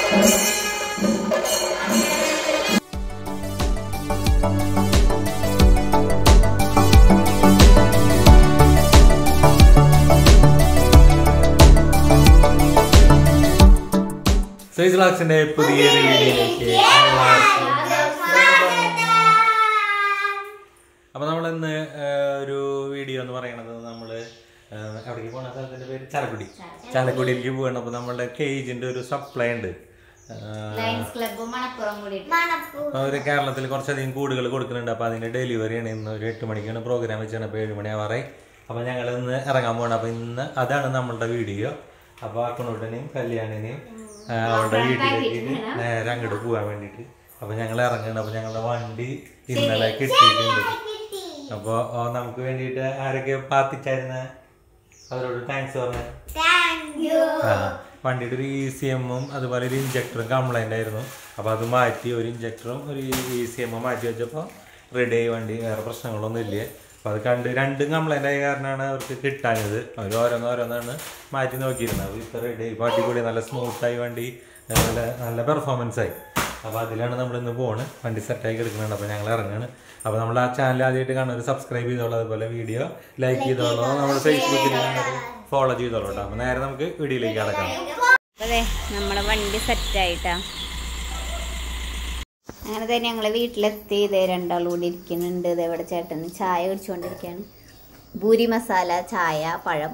Size ലാക്സിന്റെ പുതിയൊരു വീഡിയോയിലേക്ക് എല്ലാവർക്കും അപ്പൊ നമ്മൾ ഇന്ന് ഒരു വീഡിയോ എന്ന് പറയുന്നത് നമ്മള് ആ, എവിടേക്ക് പോണ സ്ഥലത്തിന്റെ പേര് ചാലക്കുടി ചാലക്കുടിയിലേക്ക് പോകണം അപ്പൊ നമ്മളുടെ കേജിന്റെ ഒരു സപ്ലൈ ഉണ്ട് ആ, ലയൺസ് ക്ലബ്ബ് മണപ്പുറം കൂടി അപ്പൊ ഒരു കേരളത്തിൽ കുറച്ചധികം കൂടുകൾ കൊടുക്കുന്നുണ്ട് അപ്പൊ അതിന്റെ ഡെലിവറിയാണ് ഇന്ന് ഒരു എട്ട് മണിക്കാണ് പ്രോഗ്രാം വെച്ചാണ് അപ്പോൾ ഏഴ് മണിയാവാറായി അപ്പൊ ഞങ്ങൾ ഇന്ന് ഇറങ്ങാൻ പോകണം അപ്പൊ ഇന്ന് അതാണ് നമ്മളുടെ വീഡിയോ അപ്പൊ അക്കണൂട്ടനെയും കല്യാണിനെയും ആ, അവളുടെ വീട്ടിലേക്ക് നേരെ അങ്ങോട്ട് പോകാൻ വേണ്ടിയിട്ട് അപ്പൊ ഞങ്ങൾ ഇറങ്ങണം അപ്പൊ ഞങ്ങളുടെ വണ്ടി ഇന്നലെ കിട്ടിയിട്ടുണ്ട് അപ്പോൾ നമുക്ക് വേണ്ടിയിട്ട് ആരൊക്കെ പ്രാർത്ഥിച്ചായിരുന്ന അവരോട് താങ്ക്സ് പറഞ്ഞ ആ വണ്ടിയുടെ ഒരു ഇ സി എമ്മും അതുപോലെ ഒരു ഇഞ്ചക്ടറും കംപ്ലൈൻ്റ് ആയിരുന്നു അപ്പോൾ അത് മാറ്റി ഒരു ഇഞ്ചക്ടറും ഒരു ഇ സി എമ്മും മാറ്റി വെച്ചപ്പോൾ റെഡി ആയി വണ്ടി വേറെ പ്രശ്നങ്ങളൊന്നും ഇല്ല അപ്പോൾ അത് കണ്ട് രണ്ടും കംപ്ലൈൻ്റ് ആയ കാരണമാണ് അവർക്ക് കിട്ടാഞ്ഞത് അവർ ഓരോന്ന് ഓരോന്നാണ് മാറ്റി നോക്കിയിരുന്നത് അപ്പോൾ ഇപ്പോൾ റെഡി ആയി ഇപ്പോൾ അടിപൊളി നല്ല സ്മൂത്തായി വണ്ടി നല്ല നല്ല പെർഫോമൻസ് ആയി അപ്പോൾ അതിലാണ് നമ്മൾ ഇന്ന് പോണ് വണ്ടി സെറ്റായി കിടക്കുന്നുണ്ട് അപ്പോൾ ഞങ്ങൾ ഇറങ്ങാണ് അപ്പോൾ നമ്മൾ ആ ചാനൽ ആദ്യമായിട്ട് കാണുന്നത് സബ്സ്ക്രൈബ് ചെയ്തോളൂ അതുപോലെ വീഡിയോ ലൈക്ക് ചെയ്തോളൂ നമ്മുടെ ഫേസ്ബുക്കിൽ ഫോളോ ചെയ്തോളൂ കേട്ടോ അപ്പോൾ നേരെ നമുക്ക് വീഡിയോയിലേക്ക് കിടക്കാം അതെ നമ്മളെ വണ്ടി സെറ്റായിട്ടാ അങ്ങനെ തന്നെ ഞങ്ങളെ വീട്ടിലെത്തി ഇതേ രണ്ടാളും കൂടി ഇരിക്കുന്നുണ്ട് ഇതേ ഇവിടെ ചേട്ടൻ ചായ കുടിച്ചുകൊണ്ടിരിക്കുകയാണ് പൂരി മസാല ചായ പഴം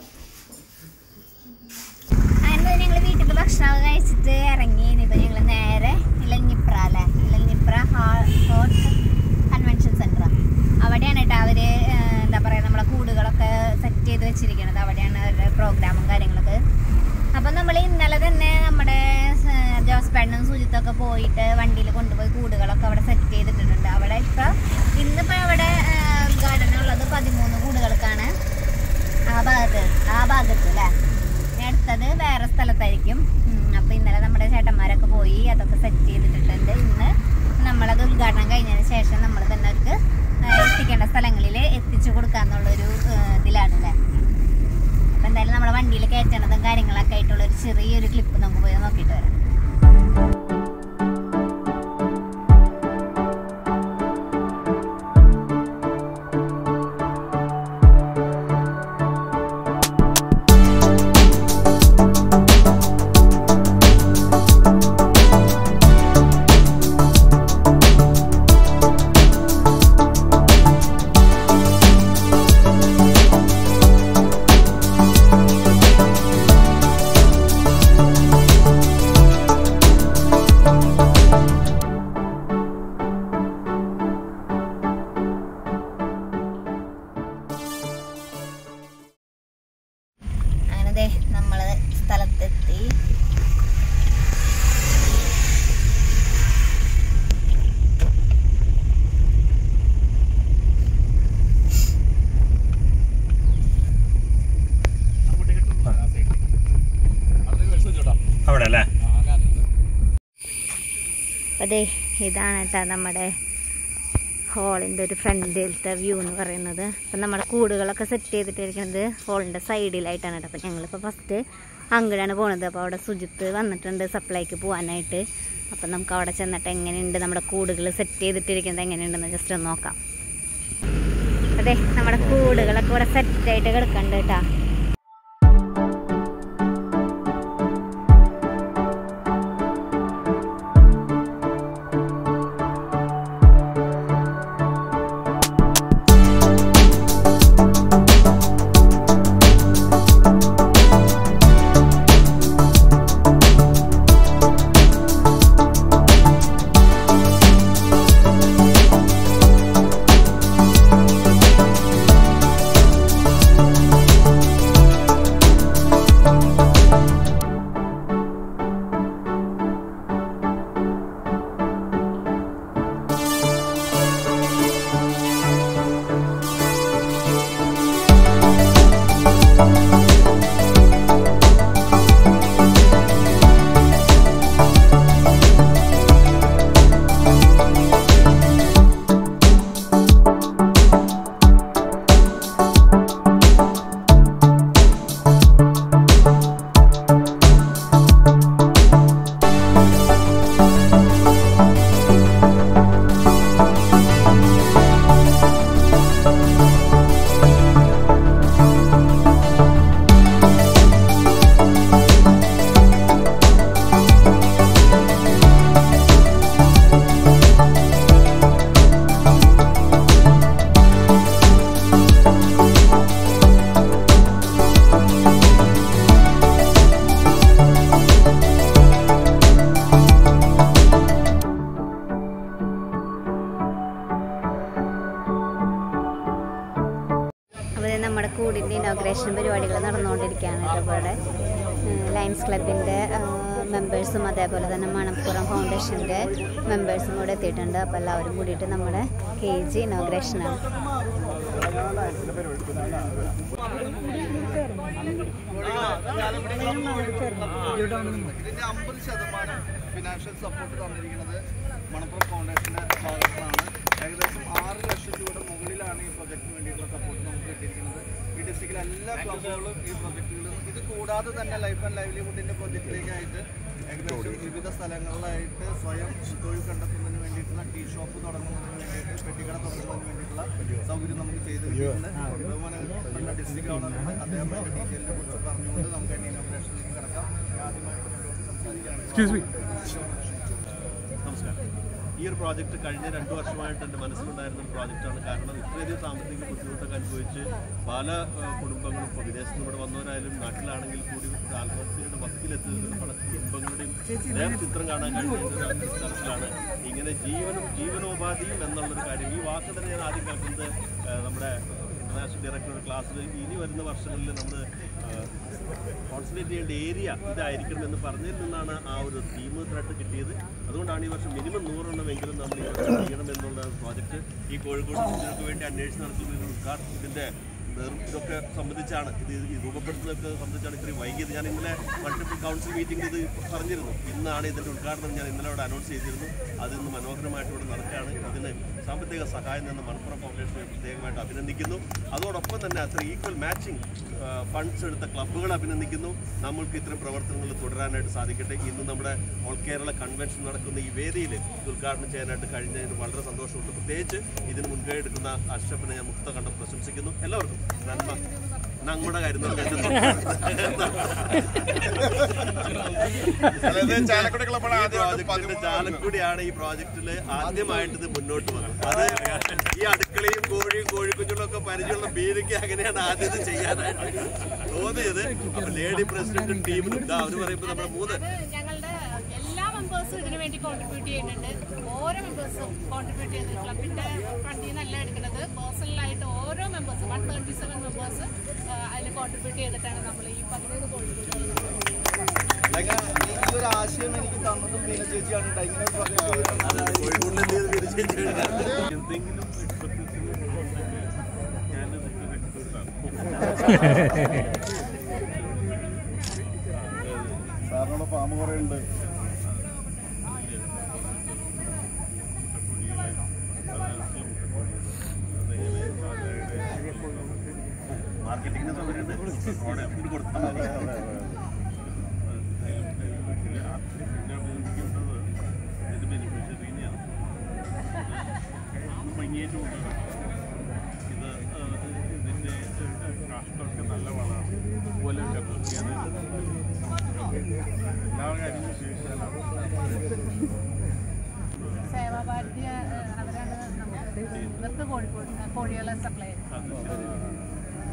അങ്ങനെ തന്നെ ഞങ്ങൾ വീട്ടിൽ ഭക്ഷണം കഴിച്ചിട്ട് ഇറങ്ങി ഇനിയിപ്പോൾ ഞങ്ങൾ നേരെ ഇലഞ്ഞിപ്ര അല്ലേ ഇലഞ്ഞിപ്ര ഹോട്ട് കൺവെൻഷൻ സെൻറ്റർ അവിടെയാണ് കേട്ടോ അവർ എന്താ പറയുക നമ്മളെ കൂടുകളൊക്കെ സെറ്റ് ചെയ്ത് വെച്ചിരിക്കുന്നത് അവിടെയാണ് അവരുടെ പ്രോഗ്രാമും കാര്യങ്ങളൊക്കെ അപ്പം നമ്മൾ ഇന്നലെ തന്നെ നമ്മുടെ ഏർ, ജോസ് പെണ്ണും സുജിത്തൊക്കെ പോയിട്ട് വണ്ടിയിൽ കൊണ്ടുപോയി കൂടുകളൊക്കെ അവിടെ സെറ്റ് ചെയ്തിട്ടുണ്ട് അവിടെ ഇപ്പം ഇന്നിപ്പോൾ അവിടെ ഏർ, ഉദ്ഘാടനം ഉള്ളത് പതിമൂന്ന് കൂടുകൾക്കാണ് ആ ഭാഗത്ത് ആ ഭാഗത്ത് അല്ലേ ഇനി അടുത്തത് വേറെ സ്ഥലത്തായിരിക്കും ഉം, അപ്പൊ ഇന്നലെ നമ്മുടെ ചേട്ടന്മാരൊക്കെ പോയി അതൊക്കെ സെറ്റ് ചെയ്തിട്ടുണ്ട് ഇന്ന് നമ്മളത് ഉദ്ഘാടനം കഴിഞ്ഞതിന് ശേഷം നമ്മൾ തന്നെ അവർക്ക് ഏർ, എത്തിക്കേണ്ട സ്ഥലങ്ങളിൽ എത്തിച്ചു കൊടുക്കാന്നുള്ളൊരു ഏർ, ഇതിലാണ് അല്ലേ അപ്പൊ എന്തായാലും നമ്മുടെ വണ്ടിയിൽ കയറ്റണതും കാര്യങ്ങളൊക്കെ ആയിട്ടുള്ള ഒരു ചെറിയൊരു ക്ലിപ്പ് നമുക്ക് പോയി നോക്കിയിട്ട് വരാം അങ്ങനെ ദേ നമ്മള് സ്ഥലത്തെത്തി അവിടെ അല്ലേ അതെ ഇതാണ് കേട്ടോ നമ്മുടെ ഹോളിൻ്റെ ഒരു ഫ്രണ്ടിലത്തെ വ്യൂ എന്ന് പറയുന്നത് അപ്പം നമ്മുടെ കൂടുകളൊക്കെ സെറ്റ് ചെയ്തിട്ടിരിക്കുന്നത് ഹോളിൻ്റെ സൈഡിലായിട്ടാണ് കേട്ടോ അപ്പം ഞങ്ങളിപ്പോൾ ഫസ്റ്റ് അങ്ങോട്ടാണ് പോകുന്നത് അപ്പോൾ അവിടെ സുജിത്ത് വന്നിട്ടുണ്ട് സപ്ലൈക്ക് പോകാനായിട്ട് അപ്പം നമുക്ക് അവിടെ ചെന്നിട്ട് എങ്ങനെയുണ്ട് നമ്മുടെ കൂടുകൾ സെറ്റ് ചെയ്തിട്ടിരിക്കുന്നത് എങ്ങനെയുണ്ടെന്ന് ജസ്റ്റ് ഒന്ന് നോക്കാം അതെ നമ്മുടെ കൂടുകളൊക്കെ ഇവിടെ സെറ്റായിട്ട് കിടക്കുന്നുണ്ട് കേട്ടോ ലയൺസ് ക്ലബിൻ്റെ മെമ്പേഴ്സും അതേപോലെ തന്നെ മണപ്പുറം ഫൗണ്ടേഷൻ്റെ മെമ്പേഴ്സും കൂടെ എത്തിയിട്ടുണ്ട് അപ്പോൾ എല്ലാവരും കൂടിയിട്ട് നമ്മുടെ കെ ജി ഇനോഗ്രേഷനാണ് ഇതിന്റെ അമ്പത് ശതമാനം ഫിനാൻഷ്യൽ സപ്പോർട്ട് തന്നിരിക്കുന്നത് മണപ്പുറം ഫൗണ്ടേഷന്റെ ഭാഗത്താണ് ഏകദേശം ആറ് ലക്ഷം രൂപയുടെ മുകളിലാണ് ഈ പ്രൊജക്ടിന് വേണ്ടിയിട്ടുള്ള സപ്പോർട്ട് നമുക്ക് കിട്ടിയിരിക്കുന്നത് ഈ ഡിസ്ട്രിക്റ്റിലെ എല്ലാ ക്ലബുകളും ഈ പ്രൊജക്റ്റുകളും ഇത് കൂടാതെ തന്നെ ലൈഫ് ആൻഡ് ലൈവ്ലിഹുഡിന്റെ പ്രൊജക്റ്റിലേക്കായിട്ട് ഏകദേശം വിവിധ സ്ഥലങ്ങളിലായിട്ട് സ്വയം തൊഴിൽ കണ്ടെത്തുന്നതിന് വേണ്ടിയിട്ടുള്ള ടീ ഷോപ്പ് തുടങ്ങുന്നതിന് വേണ്ടിയിട്ട് പെട്ടിക്കട തുടങ്ങുന്നതിന് വേണ്ടിയിട്ടുള്ള സൗകര്യം നമുക്ക് ചെയ്തു വെച്ചിട്ടുണ്ട് ബഹുമാനപ്പെട്ട ഡിസ്ട്രിക്ട് ഗവർണറുണ്ട് അദ്ദേഹം അതിന്റെ ഡീറ്റെയിലിനെ കുറിച്ച് പറഞ്ഞുകൊണ്ട് നമുക്ക് അതിന്റെ ഇനോഗ്രേഷനിലേക്ക് കടക്കാം ആദ്യമായിട്ട് സംസാരിക്കുകയാണ് നമസ്കാരം ഈ ഒരു പ്രോജക്റ്റ് കഴിഞ്ഞ രണ്ട് വർഷമായിട്ട് എൻ്റെ മനസ്സിലുണ്ടായിരുന്ന ഒരു പ്രോജക്റ്റാണ് കാരണം ഇത്രയധികം സാമ്പത്തിക ബുദ്ധിമുട്ടൊക്കെ അനുഭവിച്ച് പല ഏഹ്, കുടുംബങ്ങളും ഇപ്പോൾ വിദേശത്ത് നിന്ന് ഇവിടെ വന്നവരായാലും നാട്ടിലാണെങ്കിൽ കൂടി ഒരു ആത്മഹത്യയുടെ വക്കിലെത്തി നിൽക്കുന്ന പല കുടുംബങ്ങളുടെയും നേർ ചിത്രം കാണാൻ കഴിയുന്ന ഒരു തരത്തിലാണ് ഇങ്ങനെ ജീവനും ജീവനോപാധിയും എന്നുള്ളൊരു കാര്യം ഈ വാക്ക് തന്നെ ഞാൻ ആദ്യം കേൾക്കുന്നത് ഏഹ്, നമ്മുടെ ഇന്റർനാഷണൽ ഡയറക്ടറുടെ ക്ലാസ്സിൽ ഇനി വരുന്ന വർഷങ്ങളിൽ നമ്മൾ കോൺസെൻട്രേറ്റ് ചെയ്യേണ്ട ഏരിയ ഇതായിരിക്കണം എന്ന് പറഞ്ഞതിൽ നിന്നാണ് ആ ഒരു തീം ത്രെഡ് കിട്ടിയത് അതുകൊണ്ടാണ് ഈ വർഷം മിനിമം നൂറെണ്ണമെങ്കിലും നമ്മൾ ഈ വർഷം ചെയ്യണം എന്നുള്ള പ്രോജക്റ്റ് ഈ കോഴിക്കോട് ജില്ലകൾക്ക് വേണ്ടി അന്വേഷണം നടത്തുന്ന ഒരു ഉദ്ഘാടനം ഇതിൻ്റെ നേതൃ- ഇതൊക്കെ സംബന്ധിച്ചാണ് ഇത് ഈ രൂപപ്പെടുത്തുന്നതൊക്കെ സംബന്ധിച്ചാണ് ഇത്രയും വൈകിയത് ഞാൻ ഇന്നലെ മൾട്ടിപ്പിൾ കൗൺസിൽ മീറ്റിംഗിൽ ഇത് പറഞ്ഞിരുന്നു ഇന്നാണ് ഇതിൻ്റെ ഉദ്ഘാടനം ഞാൻ ഇന്നലെ അവിടെ അനൗൺസ് ചെയ്തിരുന്നു അത് ഇന്ന് മനോഹരമായിട്ട് ഇവിടെ നടക്കുകയാണ് ഇതിന് സാമ്പത്തിക സഹായം നിന്ന് മണപ്പുറം ഫൗണ്ടേഷനെ പ്രത്യേകമായിട്ട് അഭിനന്ദിക്കുന്നു അതോടൊപ്പം തന്നെ അത്ര ഈക്വൽ മാച്ചിങ് ഫണ്ട്സ് എടുത്ത ക്ലബ്ബുകൾ അഭിനന്ദിക്കുന്നു നമ്മൾക്ക് ഇത്തരം പ്രവർത്തനങ്ങൾ തുടരാനായിട്ട് സാധിക്കട്ടെ ഇന്ന് നമ്മുടെ ഓൾ കേരള കൺവെൻഷൻ നടക്കുന്ന ഈ വേദിയിൽ ഇത് ഉദ്ഘാടനം ചെയ്യാനായിട്ട് കഴിഞ്ഞതിന് വളരെ സന്തോഷമുണ്ട് പ്രത്യേകിച്ച് ഇതിന് മുൻകൈ എടുക്കുന്ന അഷ്റഫിനെ ഞാൻ മുക്ത കണ്ടം പ്രശംസിക്കുന്നു എല്ലാവർക്കും നന്മ നമ്മുടെ കാര്യം ചാലക്കുടി ക്ലബ്ബാണ് ഈ പ്രോജക്റ്റിന്റെ ചാലക്കുടിയാണ് ഈ പ്രോജക്റ്റിൽ ആദ്യമായിട്ട് ഇത് മുന്നോട്ട് വന്നത് അത് ഈ അടുക്കളയും കോഴിയും കോഴിക്കുഞ്ഞുങ്ങളും ഒക്കെ പരിചയമുള്ള ബീരയ്ക്ക് അങ്ങനെയാണ് ആദ്യം ഇത് ചെയ്യാനായിട്ട് തോന്നിയത് അപ്പൊ ലേഡി പ്രസിഡന്റും ടീമിനും ഇതാ അവര് പറയുമ്പോ നമ്മുടെ മൂന്ന് ഞങ്ങളുടെ എല്ലാ മെമ്പേഴ്സും ഇതിനു വേണ്ടി കോൺട്രിബ്യൂട്ട് ചെയ്യുന്നുണ്ട് ഓരോ മെമ്പേഴ്സും കോൺട്രിബ്യൂട്ട് ചെയ്ത് ക്ലബിന്റെ ഫണ്ടിൽ നിന്നല്ല എടുക്കുന്നത് പേഴ്സണലായിട്ട് ഓരോ മെമ്പേഴ്സും വൺ തേർട്ടി സെവൻ മെമ്പേഴ്സ് അതിൽ കോൺട്രിബ്യൂട്ട് ചെയ്തിട്ടാണ് നമ്മൾ ഈ പതിമൂന്ന് കോഴിക്കോട് ഈ ഒരു ആശയം എനിക്ക് തന്നതും ബീന ചേച്ചിയാണ് കേട്ടോ. ഇങ്ങനെ ഒരു project കോഴിക്കോടിലെ എന്ത് ചെയ്ത് തിരിച്ചു എന്തെങ്കിലും ഞാൻ സാറിനോട് ഫാം കുറെ ഉണ്ട് മാർക്കറ്റിംഗിന് സൗകര്യമുണ്ട് പ്രോഡക്റ്റിന് കൊടുത്താൽ മതി ഇത് ബെനിഫിഷ്യറിനെയാണ് ഭംഗിയായിട്ട് കൊണ്ടുവരണം ഇത് ആ, ഇതിൻ്റെ കാഷ്ടമൊക്കെ നല്ല വളമാണ് അതുപോലെ കത്തിക്കാൻ എല്ലാ കാര്യങ്ങളും ശേഷിച്ചാലാണ് സേവാഭാരതി ഏഹ്, അവരാണ് നമുക്ക് ഇവർക്ക് കോഴിക്കോട് കോഴികളെ സപ്ലൈ ചെയ്യുന്നത്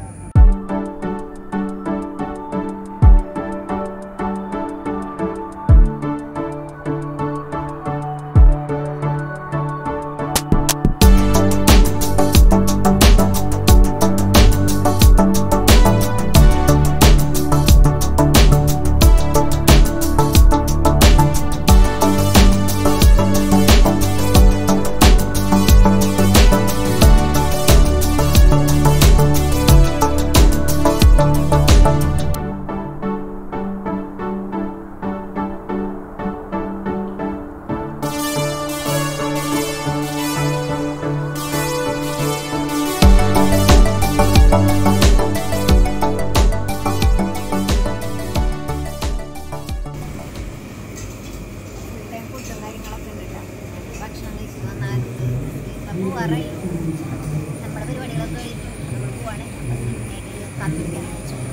ഇത്രയും ഫുഡും കാര്യങ്ങളൊക്കെ ഉണ്ട് കേട്ടോ ഭക്ഷണം കഴിച്ചു വന്നാൽ ഇപ്പം പോവാറായി നമ്മുടെ പരിപാടികളൊക്കെ കഴിഞ്ഞു നമ്മൾ പോവാണ് അപ്പം ഇതിനായിട്ട് കാത്തിരിക്കാനാണ്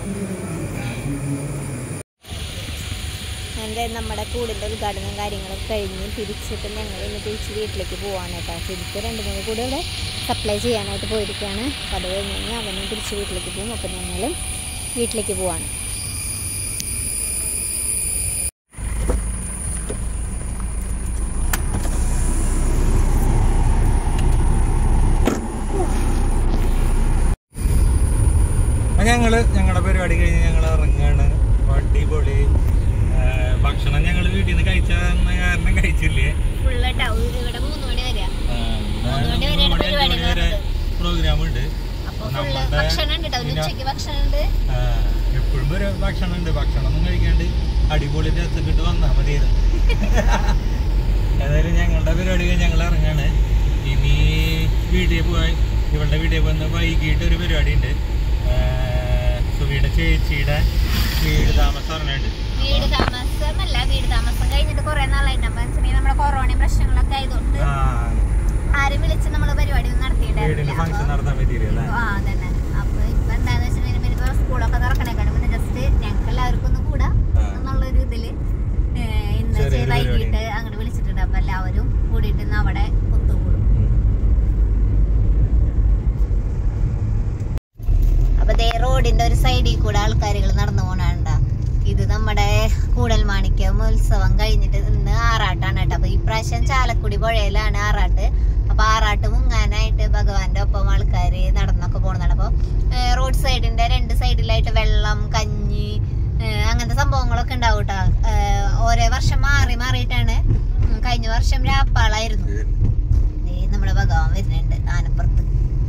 എൻ്റെ നമ്മുടെ കൂടിൻ്റെ ഉദ്ഘാടനം കാര്യങ്ങളൊക്കെ കഴിഞ്ഞ് തിരിച്ചിട്ട് ഞങ്ങൾ ഇന്ന് തിരിച്ച് വീട്ടിലേക്ക് പോവാണ് കേട്ടോ തിരിച്ച് രണ്ട് മൂന്ന് കൂടെ ഇവിടെ സപ്ലൈ ചെയ്യാനായിട്ട് പോയിരിക്കുകയാണ് അപ്പോൾ അത് കഴിഞ്ഞ് കഴിഞ്ഞാൽ അവനും തിരിച്ച് വീട്ടിലേക്ക് പോകും അപ്പോൾ ഞങ്ങളും വീട്ടിലേക്ക് പോവാണ് അപ്പൊ ഞങ്ങള് ഞങ്ങളുടെ പരിപാടി കഴിഞ്ഞ് ഞങ്ങൾ ഇറങ്ങാണ് അപ്പൊ അടിപൊളി കഴിച്ചില്ലേ ഫുള്ള് ടൗൺ ഇവിടെ മൂന്ന് മണി വരെയാ മൂന്ന് മണി വരെയാണ് പരിപാടി നടന്നത്. പ്രോഗ്രാം ഉണ്ട് അപ്പൊ ഫുള്ള് നമ്മളുടെ ഭക്ഷണം ഉണ്ട് ടൗൺ ഉച്ചയ്ക്ക് ഭക്ഷണം ഉണ്ട് എപ്പോഴും ഒരു ഭക്ഷണം ഉണ്ട് ഭക്ഷണം ഒന്നും കഴിക്കാണ്ട് അടിപൊളി രസത്തിട്ട് വന്നാ മതിയായിരുന്നു ഏതായാലും ഞങ്ങളുടെ പരിപാടി കഴിഞ്ഞ് ഞങ്ങൾ ഇറങ്ങാണ് ഇനി വീട്ടിൽ പോയി ഇവളുടെ വീട്ടിൽ പോയി വൈകിട്ട് ഒരു പരിപാടി ഉണ്ട് സുബിയുടെ ചേച്ചിയുടെ വീട് താമസം പറഞ്ഞുണ്ട് വീട് താമസമല്ല വീട് താമസം കഴിഞ്ഞിട്ട് കുറെ നാളായിട്ട് അപ്പൊ വെച്ചിട്ടുണ്ടെങ്കിൽ നമ്മുടെ കൊറോണയും പ്രശ്നങ്ങളൊക്കെ ആയതുകൊണ്ട് ആ ആരും വിളിച്ച് നമ്മള് പരിപാടി ഒന്നും വീടിന്റെ നടത്തിയിട്ടില്ല ഫംഗ്ഷൻ നടത്താൻ പറ്റിയില്ലേ ആ അതന്നെ അപ്പൊ ഇപ്പൊ എന്താന്ന് വെച്ചിട്ടുണ്ടെങ്കിൽ ഇപ്പൊ സ്കൂളൊക്കെ തുറക്കണേക്കാണ് പിന്നെ ജസ്റ്റ് ഞങ്ങൾക്ക് എല്ലാവർക്കും ഒന്ന് കൂടാ ആ. എന്നുള്ളൊരു ഇതില് ഏഹ് ഇന്ന് ചെറിയൊരു ചെ- വൈകിട്ട് പരിപാടി. അങ്ങോട്ട് വിളിച്ചിട്ടുണ്ട് അപ്പൊ എല്ലാവരും കൂടിയിട്ട് ഇന്ന് അവിടെ ഒത്തുകൂടും അപ്പൊ ദേ റോഡിന്റെ ഒരു സൈഡിൽ കൂടെ ആൾക്കാരുകൾ നടന്നു പോണണ്ട ഇത് നമ്മുടെ കൂടൽമാണിക്യം ഉത്സവം കഴിഞ്ഞിട്ട് ഇന്ന് ആറാട്ടാണ് കേട്ടോ അപ്പൊ ഈ പ്രാവശ്യം ചാലക്കുടി പുഴയിലാണ് ആറാട്ട് അപ്പൊ ആറാട്ട് മുങ്ങാനായിട്ട് ഭഗവാന്റെ ഒപ്പം ആൾക്കാര് നടന്നൊക്കെ പോണതാണ് അപ്പൊ റോഡ് സൈഡിന്റെ രണ്ട് സൈഡിലായിട്ട് വെള്ളം കഞ്ഞി ഏഹ് അങ്ങനത്തെ സംഭവങ്ങളൊക്കെ ഉണ്ടാവും കേട്ടോ ഓരോ വർഷം മാറി മാറിയിട്ടാണ് ഉം, കഴിഞ്ഞ വർഷം രാപ്പാളായിരുന്നു ദേ നമ്മുടെ ഭഗവാൻ വരുന്നുണ്ട് ആനപ്പുറത്ത്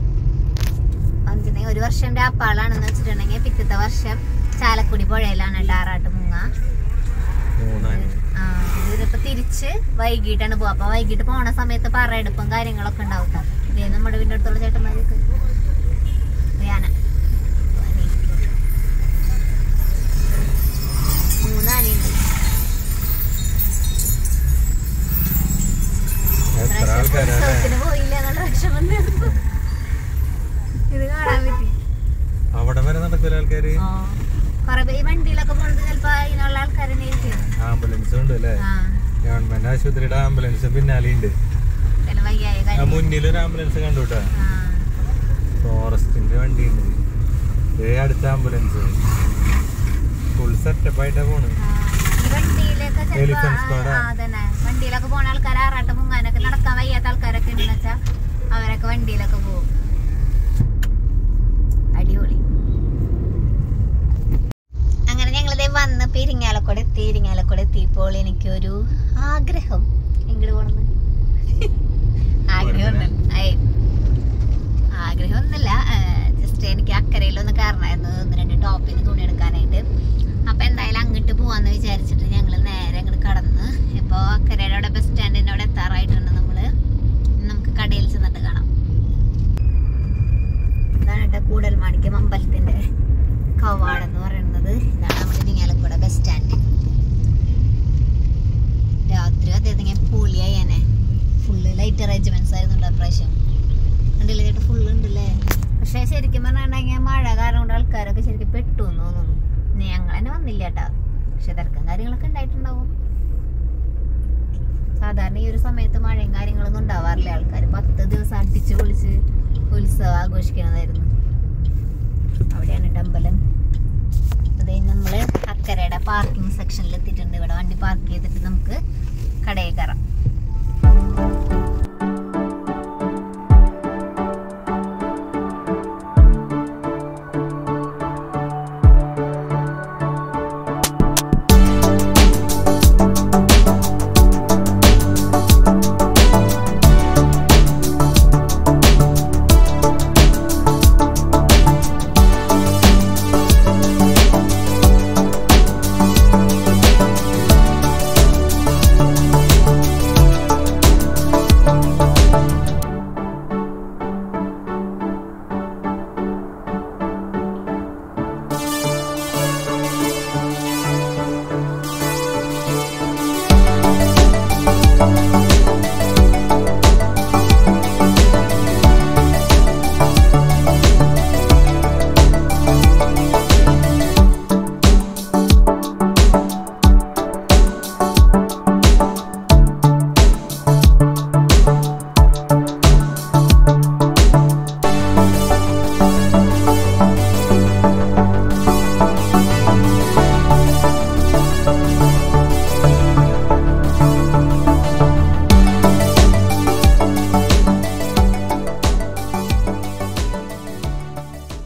അതിനെ ഒരു വർഷം രാപ്പാളാണെന്ന് വെച്ചിട്ടുണ്ടെങ്കിൽ പിറ്റത്തെ വർഷം ചാലക്കുടി പുഴയിലാണ് ടാറാട്ട് മുങ്ങ മൂന്നാണ് ആ ഇതിപ്പോ തിരിച്ച് വൈകിട്ടാണ് പോവാ അപ്പൊ വൈകിട്ട് പോണ സമയത്ത് പറയെടുപ്പും കാര്യങ്ങളൊക്കെ ഉണ്ടാവും ട്ടോ. ദേ നമ്മുടെ വീടിന്റെ അടുത്തുള്ള ചേട്ടന്മാരൊക്കെ യാന മൂന്നാനയുണ്ട് എത്ര ആൾക്കാരല്ലേ ഉത്സവത്തിന് പോയില്ല എന്നുള്ള വിഷമം തീർന്നു. ഇത് കാണാൻ പറ്റി അവിടെ വരെ നടക്കൂല ആൾക്കാര് കൊറേ പേര് ഈ വണ്ടിയിലൊക്കെ പോണത് ചിലപ്പോ അതിനുള്ള ആൾക്കാരെ നേരിട്ട് ആംബുലൻസ് ഉണ്ട് അല്ലേ ആ ഗവൺമെന്റ് ആശുപത്രിയുടെ ആംബുലൻസ് പിന്നാലെ ഉണ്ട് ചില വയ്യായ ആ കാര്യം മുന്നിൽ ഒരു ആംബുലൻസ് കണ്ടു കേട്ടാ ആ ഫോറസ്റ്റിന്റെ വണ്ടി ഉണ്ട് ഏ അടുത്ത ആംബുലൻസ് ഫുൾ സെറ്റപ്പ് ആയിട്ടാ പോണ് ആ. ഈ വണ്ടിയിലൊക്കെ ചിലപ്പോ Elephant squad ആ? ആ, അതന്നെ വണ്ടിയിലൊക്കെ പോണ ആൾക്കാർ ആറാട്ട് മുങ്ങാനൊക്കെ നടക്കാൻ വയ്യാത്ത ആൾക്കാരൊക്കെ ഉണ്ടെന്ന് വെച്ചാ അവരൊക്കെ വണ്ടിയിലൊക്കെ പോകും അടിപൊളി അങ്ങനെ ഞങ്ങളിതേ വന്ന് പെരിങ്ങാലക്കുട എത്തി ഇരിങ്ങാലക്കുട എത്തിയപ്പോൾ എനിക്കൊരു ആഗ്രഹം എങ്ങോട്ട് പോണെന്ന് ആഗ്രഹം ആഗ്രഹം ഒന്നുമില്ല ജസ്റ്റ് എനിക്ക് അക്കരയിലൊന്ന് കയറണമായിരുന്നു ഒന്ന് രണ്ട് ടോപ്പിന് തുണി എടുക്കാനായിട്ട് അപ്പൊ എന്തായാലും അങ്ങോട്ട് പോവാന്ന് വിചാരിച്ചിട്ട് ഞങ്ങൾ നേരെ അങ്ങോട്ട് കടന്ന് ഇപ്പോൾ അക്കരയുടെ അവിടെ ബസ് സ്റ്റാൻഡിന്റെ അവിടെ എത്താറായിട്ടുണ്ട് നമ്മള് നമുക്ക് കടയിൽ ചെന്നിട്ട് കാണാം ഇതാണ് കേട്ടോ കൂടൽമാണിക്യം അമ്പലത്തിന്റെ കവാടം എന്ന് പറയുന്നത് ഇതാണ് നമ്മുടെ ഇരിങ്ങാലക്കുട ബസ് സ്റ്റാൻഡ് രാത്രി അദ്ദേഹത്തിന് പൊളിയായനെ ഫുള്ള് ലൈറ്റ് അറേഞ്ച്മെന്റ്സ് ആയിരുന്നു കേട്ടോ പ്രാവശ്യം കണ്ടില്ലേ ചേട്ടാ ഫുള്ള് ഉണ്ടല്ലേ പക്ഷെ ശരിക്കും പറഞ്ഞിട്ടുണ്ടെങ്കിൽ മഴ കാരണം കൊണ്ട് ആൾക്കാരൊക്കെ ശരിക്കും പെട്ടു എന്ന് തോന്നുന്നു ഇനി ഞങ്ങൾ തന്നെ വന്നില്ല കേട്ടാ പക്ഷെ തിരക്കും കാര്യങ്ങളൊക്കെ ഉണ്ടായിട്ടുണ്ടാവും സാധാരണ ഈ ഒരു സമയത്ത് മഴയും കാര്യങ്ങളൊന്നും ഉണ്ടാവാറില്ല ആൾക്കാർ പത്ത് ദിവസം അടിച്ച് പൊളിച്ച് ഉത്സവം ആഘോഷിക്കണതായിരുന്നു അവിടെയാണ് കേട്ടോ അമ്പലം അത് നമ്മള് അക്കരയുടെ പാർക്കിംഗ് സെക്ഷനിൽ എത്തിയിട്ടുണ്ട് ഇവിടെ വണ്ടി പാർക്ക് ചെയ്തിട്ട് നമുക്ക് കടയിൽ കയറാം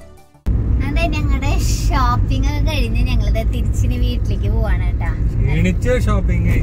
അതെ ഞങ്ങളുടെ ഷോപ്പിംഗ് ഒക്കെ കഴിഞ്ഞ് ഞങ്ങളിത് തിരിച്ചിനി വീട്ടിലേക്ക് പോവാണ് കേട്ടാ മിച്ച ഷോപ്പിംഗ്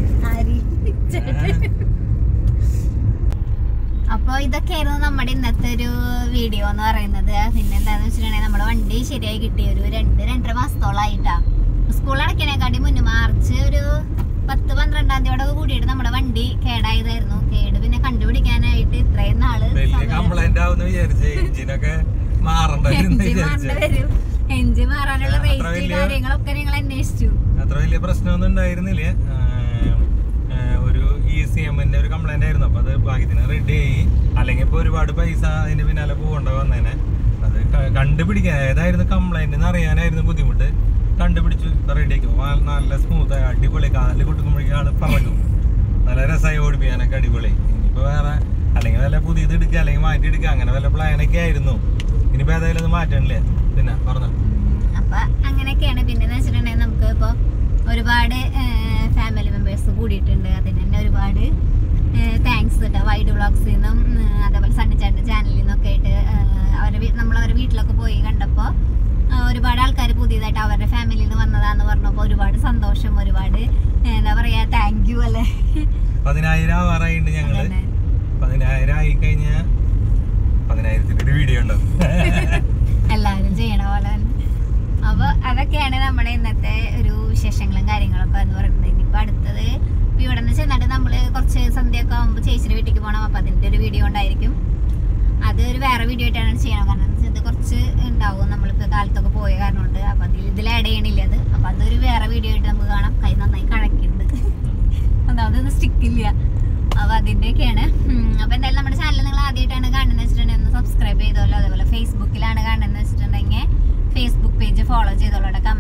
അപ്പൊ ഇതൊക്കെയായിരുന്നു നമ്മുടെ ഇന്നത്തെ ഒരു വീഡിയോ എന്ന് പറയുന്നത് പിന്നെ എന്താന്ന് വെച്ചിട്ടുണ്ടെങ്കിൽ നമ്മുടെ വണ്ടി ശരിയായി കിട്ടി ഒരു രണ്ട് രണ്ടര മാസത്തോളായിട്ടാ സ്കൂൾ അടയ്ക്കണേക്കാട്ടി മുന്നേ മാർച്ച് ഒരു പത്ത് പന്ത്രണ്ടാം തീയതിയോടെ കൂടിയിട്ട് നമ്മുടെ വണ്ടി കേടായതായിരുന്നു കേട് പിന്നെ കണ്ടുപിടിക്കാനായിട്ട് ഇത്രയും നാള് വലിയ സമയം- കംപ്ലൈന്റ് ആവുന്ന വിചാരിച്ച് എഞ്ചിനൊക്കെ മാറണ്ടായിരുന്നു എഞ്ചിൻ വിചാരിച്ചു മാറേണ്ടി വരും എഞ്ചിൻ മാറാനുള്ള അത്ര റേറ്റ് വലിയ- കാര്യങ്ങളൊക്കെ നിങ്ങൾ അന്വേഷിച്ചു അത്ര വലിയ പ്രശ്നമൊന്നും ഉണ്ടായിരുന്നില്ല ആഹ് ആഹ് ഒരു ഇ സി എമ്മിന്റെ ഒരു കംപ്ലൈന്റ് ആയിരുന്നു അപ്പൊ അത് ഭാഗ്യത്തിന് റെഡി ആയി അല്ലെങ്കിൽ ഇപ്പൊ ഒരുപാട് പൈസ അതിന്റെ പിന്നാലെ പോകേണ്ട വന്നേനെ അത് ക- കണ്ടുപിടിക്കാൻ ഏതായിരുന്നു കംപ്ലൈന്റ് എന്ന് അറിയാനായിരുന്നു ബുദ്ധിമുട്ട് കണ്ടുപിടിച്ചു ഇപ്പൊ റെഡി ആക്കി അപ്പൊ നല്ല സ്മൂത്ത് ആയി അടിപൊളി കാലിൽ കൊട്ടുമ്പോഴേക്കും ആള് പറക്കും നല്ല രസമായി ഓടിപ്പിക്കാനൊക്കെ അടിപൊളി ഇനിയിപ്പോ വേറെ അല്ലെങ്കിൽ വല്ല പുതിയത് എടുക്കുക അല്ലെങ്കിൽ മാറ്റി എടുക്കുക അങ്ങനെ വല്ല പ്ലാനൊക്കെ ആയിരുന്നു ഇനിയിപ്പോ ഏതായാലും അത് മാറ്റണില്ലേ പിന്നെ പറഞ്ഞു അപ്പൊ അങ്ങനെയൊക്കെയാണ് പിന്നെ എന്ന് വെച്ചിട്ടുണ്ടെങ്കിൽ നമുക്ക് ഇപ്പോൾ ഒരുപാട് ഫാമിലി മെമ്പേഴ്സ് കൂടിയിട്ടുണ്ട് അതിന് തന്നെ ഒരുപാട് താങ്ക്സ് കേട്ടോ വൈഡ് വ്ളോഗ്സിൽ നിന്നും ഉം, അതേപോലെ സണ്ണിച്ചാൻ്റെ ചാനലിൽ നിന്നൊക്കെ ആയിട്ട് അവരെ നമ്മൾ അവരുടെ വീട്ടിലൊക്കെ പോയി കണ്ടപ്പോൾ ഒരുപാട് ആൾക്കാർ പുതിയതായിട്ട് അവരുടെ ഫാമിലിയിൽ നിന്ന് വന്നതാന്ന് പറഞ്ഞപ്പോൾ ഒരുപാട് സന്തോഷം ഒരുപാട് ഏ, എന്താ പറയാ താങ്ക് യു അല്ലേ പതിനായിരം ആവാറായിട്ടുണ്ട് ഞങ്ങള് അതന്നെ. പതിനായിരം ആയി കഴിഞ്ഞാൽ പതിനായിരത്തിന്റെ ഒരു വീഡിയോ ഉണ്ടാവും എല്ലാവരും ചെയ്യണ പോലെ തന്നെ അപ്പൊ അതൊക്കെയാണ് നമ്മുടെ ഇന്നത്തെ ഒരു വിശേഷങ്ങളും കാര്യങ്ങളൊക്കെ എന്ന് പറയുന്നത് ഇനിയിപ്പോ അടുത്തത് ഇപ്പൊ ഇവിടെ നിന്ന് ചെന്നിട്ട് നമ്മള് കുറച്ച് സന്ധ്യയൊക്കെ ആകുമ്പോൾ ചേച്ചിയുടെ വീട്ടിലേക്ക് പോകണം അപ്പൊ അതിന്റെ ഒരു വീഡിയോ ഉണ്ടായിരിക്കും അത് ഒരു വേറെ വീഡിയോ ആയിട്ടാണ് ചെയ്യണം കാരണം എന്താ വെച്ചാ ഇത് കുറച്ച് ഉണ്ടാവും നമ്മളിപ്പോ കാലത്തൊക്കെ പോയ കാരണം കൊണ്ട് അപ്പൊ അതിൽ ഇതിൽ ആഡ് ചെയ്യണില്ല അത് അപ്പൊ അതൊരു വേറെ വീഡിയോ ആയിട്ട് നമുക്ക് കാണാം കൈ നന്നായി കഴക്കുന്നുണ്ട് ഒന്നാമത് സ്റ്റിക്ക് ഇല്ല അപ്പൊ അതിന്റെയൊക്കെയാണ് ഉം, അപ്പൊ എന്തായാലും നമ്മുടെ ചാനൽ നിങ്ങൾ ആദ്യമായിട്ടാണ് കാണുന്നത് വെച്ചിട്ടുണ്ടെങ്കിൽ ഒന്ന് സബ്സ്ക്രൈബ് ചെയ്തോളൂ അതേപോലെ ഫേസ്ബുക്കിലാണ് കാണുന്നത് വെച്ചിട്ടുണ്ടെങ്കിൽ ഫേസ്ബുക്ക് പേജ് ഫോളോ ചെയ്തോളൂ അവിടെ